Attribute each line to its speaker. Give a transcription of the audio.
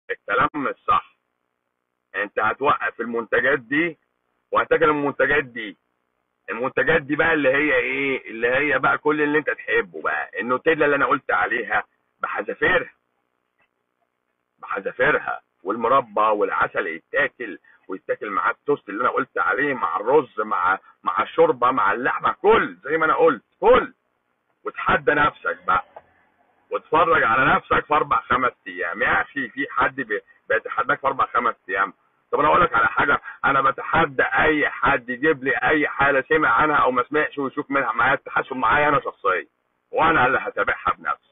Speaker 1: الكلام مش صح انت هتوقف المنتجات دي وهتاكل المنتجات دي المنتجات دي بقى اللي هي ايه اللي هي بقى كل اللي انت تحبه بقى النوتيلا اللي انا قلت عليها بحذافيرها بحذافيرها والمربى والعسل يتاكل ويتاكل معاه التوست اللي انا قلت عليه مع الرز مع مع الشوربه مع اللحمه كل زي ما انا قلت كل وتحدى نفسك بقى واتفرج على نفسك في اربع خمس ايام يا اخي في حد بي- بيتحداك في اربع خمس ايام طب انا اقول لك على حاجه انا بتحدى اي حد يجيب لي اي حاله سمع عنها او ما سمعش ويشوف منها معايا التحسن معايا انا شخصيا وانا اللي هتابعها بنفسي